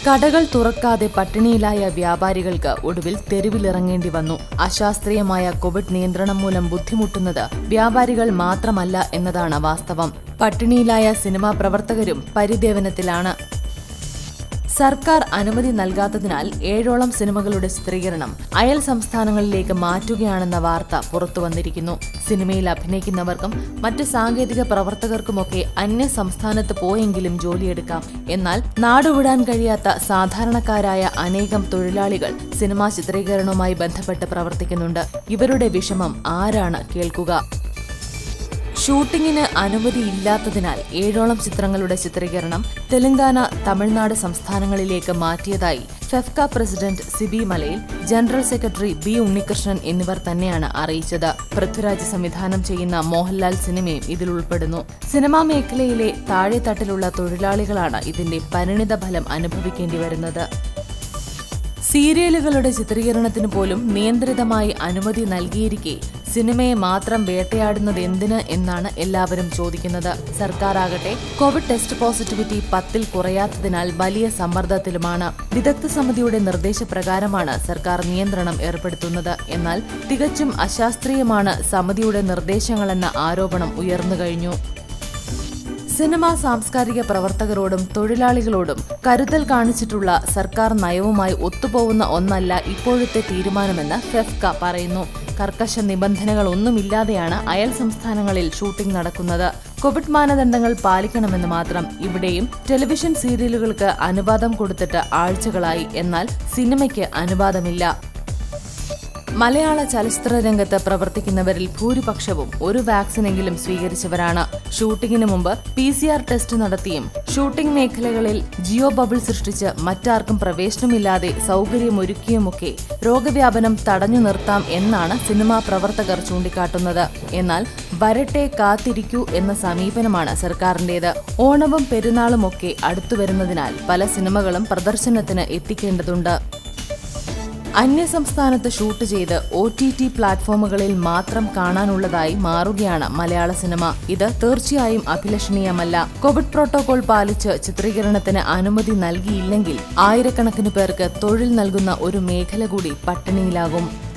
കടകൾ തുറക്കാതെ പട്ടിണിയിലായ വ്യാപാരികൾക്ക് ഒടുവിൽ തെരുവിലിറങ്ങേണ്ടി വന്നു അശാസ്ത്രീയമായ കോവിഡ് നിയന്ത്രണം മൂലം ബുദ്ധിമുട്ടുന്നത് വ്യാപാരികൾ മാത്രമല്ല എന്നതാണ് വാസ്തവം പട്ടിണിയിലായ സിനിമാ പ്രവർത്തകരും പരിദേവനത്തിലാണ് സർക്കാർ അനുമതി നൽകാത്തതിനാൽ ഏഴോളം സിനിമകളുടെ ചിത്രീകരണം അയൽ സംസ്ഥാനങ്ങളിലേക്ക് മാറ്റുകയാണെന്ന വാർത്ത പുറത്തുവന്നിരിക്കുന്നു സിനിമയിൽ അഭിനയിക്കുന്നവർക്കും മറ്റ് സാങ്കേതിക പ്രവർത്തകർക്കുമൊക്കെ അന്യ സംസ്ഥാനത്ത് പോയെങ്കിലും ജോലിയെടുക്കാം എന്നാൽ നാടുവിടാൻ കഴിയാത്ത സാധാരണക്കാരായ അനേകം തൊഴിലാളികൾ സിനിമാ ചിത്രീകരണവുമായി ബന്ധപ്പെട്ട് പ്രവർത്തിക്കുന്നുണ്ട് ഇവരുടെ വിഷമം ആരാണ് കേൾക്കുക ഷൂട്ടിങ്ങിന് അനുമതിയില്ലാത്തതിനാൽ ഏഴോളം ചിത്രങ്ങളുടെ ചിത്രീകരണം തെലങ്കാന തമിഴ്നാട് സംസ്ഥാനങ്ങളിലേക്ക് മാറ്റിയതായി ഫെഫ്ക പ്രസിഡന്റ് സിബി മലയിൽ ജനറൽ സെക്രട്ടറി ബി ഉണ്ണികൃഷ്ണൻ എന്നിവർ തന്നെയാണ് അറിയിച്ചത് പൃഥ്വിരാജ് സംവിധാനം ചെയ്യുന്ന മോഹൻലാൽ സിനിമയും ഇതിൽ ഉൾപ്പെടുന്നു സിനിമാ മേഖലയിലെ താഴെത്തട്ടിലുള്ള തൊഴിലാളികളാണ് ഇതിന്റെ പരിണിത ഫലം അനുഭവിക്കേണ്ടി വരുന്നത് സീരിയലുകളുടെ ചിത്രീകരണത്തിന് പോലും നിയന്ത്രിതമായി അനുമതി നൽകിയിരിക്കെ സിനിമയെ മാത്രം വേട്ടയാടുന്നത് എന്തിന് എന്നാണ് എല്ലാവരും ചോദിക്കുന്നത് സർക്കാർ ആകട്ടെ കോവിഡ് ടെസ്റ്റ് പോസിറ്റിവിറ്റി പത്തിൽ കുറയാത്തതിനാൽ വലിയ സമ്മർദ്ദത്തിലുമാണ് വിദഗ്ധ സമിതിയുടെ നിർദ്ദേശപ്രകാരമാണ് സർക്കാർ നിയന്ത്രണം ഏർപ്പെടുത്തുന്നത് എന്നാൽ തികച്ചും അശാസ്ത്രീയമാണ് സമിതിയുടെ നിർദ്ദേശങ്ങളെന്ന ആരോപണം ഉയർന്നു കഴിഞ്ഞു സിനിമാ സാംസ്കാരിക പ്രവർത്തകരോടും തൊഴിലാളികളോടും കരുതൽ കാണിച്ചിട്ടുള്ള സർക്കാർ നയവുമായി ഒത്തുപോകുന്ന ഒന്നല്ല ഇപ്പോഴത്തെ തീരുമാനമെന്ന് ഫെഫ്ക പറയുന്നു കർക്കശ നിബന്ധനകളൊന്നുമില്ലാതെയാണ് അയൽ സംസ്ഥാനങ്ങളിൽ ഷൂട്ടിംഗ് നടക്കുന്നത് കോവിഡ് മാനദണ്ഡങ്ങൾ പാലിക്കണമെന്ന് മാത്രം ഇവിടെയും ടെലിവിഷൻ സീരിയലുകൾക്ക് അനുവാദം കൊടുത്തിട്ട് ആഴ്ചകളായി എന്നാൽ സിനിമയ്ക്ക് അനുവാദമില്ല മലയാള ചലച്ചിത്ര രംഗത്ത് പ്രവർത്തിക്കുന്നവരിൽ ഭൂരിപക്ഷവും ഒരു വാക്സിനെങ്കിലും സ്വീകരിച്ചവരാണ് ഷൂട്ടിങ്ങിന് മുമ്പ് പി സി ആർ ടെസ്റ്റ് നടത്തിയും ഷൂട്ടിംഗ് മേഖലകളിൽ ജിയോ ബബിൾ സൃഷ്ടിച്ച് മറ്റാർക്കും പ്രവേശനമില്ലാതെ സൗകര്യമൊരുക്കിയുമൊക്കെ രോഗവ്യാപനം തടഞ്ഞു നിർത്താം എന്നാണ് സിനിമാ പ്രവർത്തകർ ചൂണ്ടിക്കാട്ടുന്നത് എന്നാൽ വരട്ടെ കാത്തിരിക്കൂ എന്ന സമീപനമാണ് സർക്കാരിന്റേത് ഓണവും പെരുന്നാളുമൊക്കെ അടുത്തുവരുന്നതിനാൽ പല സിനിമകളും പ്രദർശനത്തിന് എത്തിക്കേണ്ടതുണ്ട് അന്യസംസ്ഥാനത്ത് ഷൂട്ട് ചെയ്ത് ഒ ടി ടി പ്ലാറ്റ്ഫോമുകളിൽ മാത്രം കാണാനുള്ളതായി മാറുകയാണ് മലയാള സിനിമ ഇത് തീർച്ചയായും അഭിലഷണീയമല്ല കോവിഡ് പ്രോട്ടോകോൾ പാലിച്ച് ചിത്രീകരണത്തിന് അനുമതി നൽകിയില്ലെങ്കിൽ ആയിരക്കണക്കിന് പേർക്ക് തൊഴിൽ നൽകുന്ന ഒരു മേഖല കൂടി പട്ടിണിയിലാകും